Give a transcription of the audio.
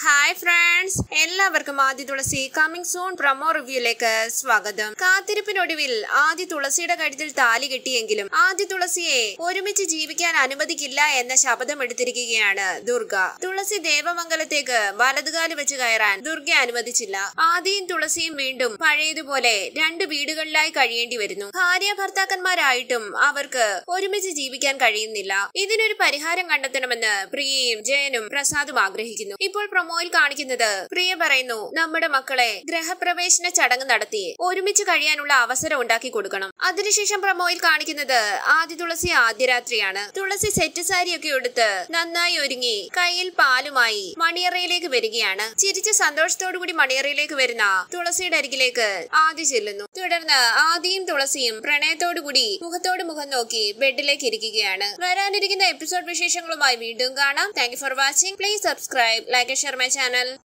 hi friends എല്ലാവർക്കും ആദ്യ Thulasi coming soon promo റിവ്യൂയിലേക്ക് സ്വാഗതം കാത്തിരിപ്പിനൊടുവിൽ ആദ്യ തുളസിയുടെ കഴുത്തിൽ താലി കെട്ടിയെങ്കിലും ആദ്യ തുളസിയെ ഒരുമിച്ച് ജീവിക്കാൻ അനുവദിക്കില്ല എന്ന ശപഥം എടുത്തിരിക്കുകയാണ് ദുർഗ തുളസി ദേവമംഗലത്തേക്ക് വലതുകാല് വെച്ച് കയറാൻ ദുർഗ അനുവദിച്ചില്ല ആദ്യയും തുളസിയും വീണ്ടും പഴയതുപോലെ രണ്ട് വീടുകളിലായി കഴിയേണ്ടി വരുന്നു ഭാര്യ ഭർത്താക്കന്മാരായിട്ടും അവർക്ക് ഒരുമിച്ച് ജീവിക്കാൻ കഴിയുന്നില്ല ഇതിനൊരു പരിഹാരം കണ്ടെത്തണമെന്ന് പ്രിയയും ജയനും പ്രസാദും ആഗ്രഹിക്കുന്നു ഇപ്പോൾ പ്രൊമോയിൽ കാണിക്കുന്നത് പ്രിയ പറയുന്നു നമ്മുടെ മക്കളെ ഗ്രഹപ്രവേശന ചടങ്ങ് നടത്തി ഒരുമിച്ച് കഴിയാനുള്ള അവസരം ഉണ്ടാക്കി കൊടുക്കണം അതിനുശേഷം പ്രൊമോയിൽ കാണിക്കുന്നത് ആദ്യ തുളസി ആദ്യ രാത്രിയാണ് തുളസി സെറ്റ് സാരിയൊക്കെ എടുത്ത് നന്നായി ഒരുങ്ങി കയ്യിൽ പാലുമായി മണിയറയിലേക്ക് വരികയാണ് ചിരിച്ച് സന്തോഷത്തോടു കൂടി മണിയറയിലേക്ക് വരുന്ന തുളസിയുടെ അരികിലേക്ക് ആദ്യ ചെല്ലുന്നു തുടർന്ന് ആദിയും തുളസിയും പ്രണയത്തോടു കൂടി മുഖത്തോട് മുഖം നോക്കി ബെഡിലേക്ക് ഇരിക്കുകയാണ് വരാനിരിക്കുന്ന എപ്പിസോഡ് വിശേഷങ്ങളുമായി വീണ്ടും കാണാം thank for watching please subscribe like share my channel